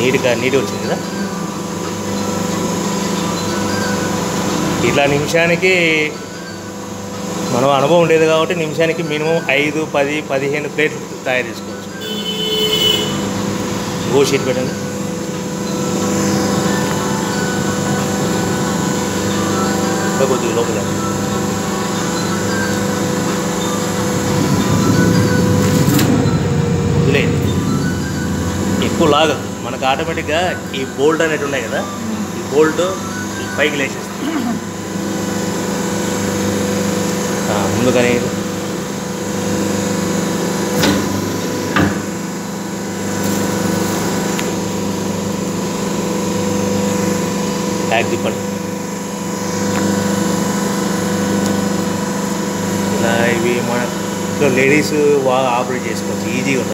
నీట్గా నీట్గా వచ్చింది కదా ఇట్లా నిమిషానికి మనం అనుభవం ఉండేది కాబట్టి నిమిషానికి మినిమం ఐదు పది పదిహేను ప్లేట్లు తయారు చేసుకోవచ్చు గో షీట్ పెట్టండి ఇంకా కొద్దిగా లోపల వదిలేయండి ఎక్కువ లాగదు మనకు ఆటోమేటిక్గా ఈ బోల్ట్ అనేవి ఉన్నాయి కదా ఈ బోల్ట్ ఈ పైకి లేచేస్తుంది ఆ, ముందుగానే ట్యాగ్ తిప్పండి ఇలా ఇవి మన ఇంట్లో లేడీస్ బాగా ఆపరేట్ చేసుకోవచ్చు ఈజీగా ఉంటుంది